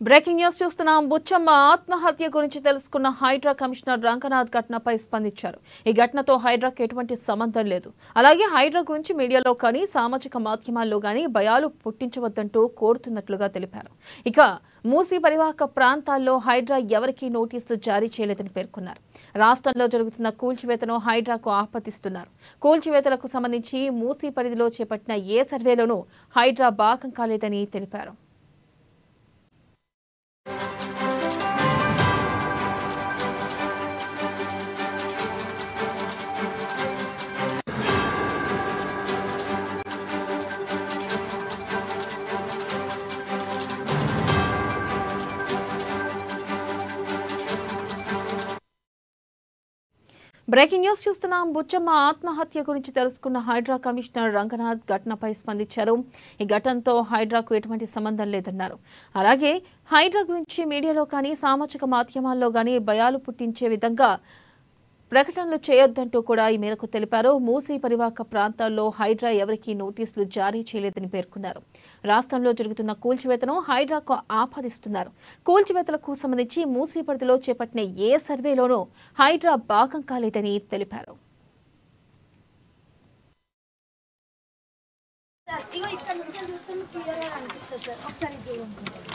breaking news చూస్తున్నాం బుచ్చమ్మ ఆత్మహత్య గురించి తెలుసుకున్న హైడ్రా కమిషనర్ రంగనాథ్ ఘటనపై స్పందించారు ఈ ఘటనతో హైడ్రాకి ఎటువంటి సంబంధం లేదు అలాగే హైడ్రా గురించి మీడియాలో కానీ సామాజిక మాధ్యమాల్లో కానీ భయాలు పుట్టించవద్దంటూ కోరుతున్నట్లుగా తెలిపారు ఇక మూసీ పరివాహక ప్రాంతాల్లో హైడ్రా ఎవరికీ నోటీసులు జారీ చేయలేదని పేర్కొన్నారు రాష్ట్రంలో జరుగుతున్న కూల్చివేతను హైడ్రాకు ఆపతిస్తున్నారు కూల్చివేతలకు సంబంధించి మూసీ పరిధిలో చేపట్టిన ఏ సర్వేలోనూ హైడ్రా భాగం కాలేదని తెలిపారు బ్రేకింగ్ న్యూస్ చూస్తున్నాం బుచ్చమ్మ ఆత్మహత్య గురించి తెలుసుకున్న హైడ్రా కమిషనర్ రంగనాథ్ ఘటనపై స్పందించారు ఈ ఘటనతో హైడ్రాకు ఎటువంటి సంబంధం లేదన్నారు అలాగే హైడ్రా గురించి మీడియాలో కానీ సామాజిక మాధ్యమాల్లో కానీ భయాలు పుట్టించే విధంగా ప్రకటనలు చేయొద్దంటూ కూడా ఈ మేరకు తెలిపారు మూసీ పరివాహక ప్రాంతాల్లో హైడ్రా ఎవరికీ నోటీసులు జారీ చేయలేదని పేర్కొన్నారు రాష్ట్రంలో జరుగుతున్న కూల్చివేతను హైడ్రాకు ఆపాదిస్తున్నారు కూల్చివేతలకు సంబంధించి మూసీ పరిధిలో చేపట్టిన ఏ సర్వేలోనూ హైడ్రా భాగం కాలేదని తెలిపారు సార్ ఇగో ఇక్కడ నుంచి చూస్తే మీకు క్లియర్గా కనిపిస్తుంది సార్ ఒకసారి చూడండి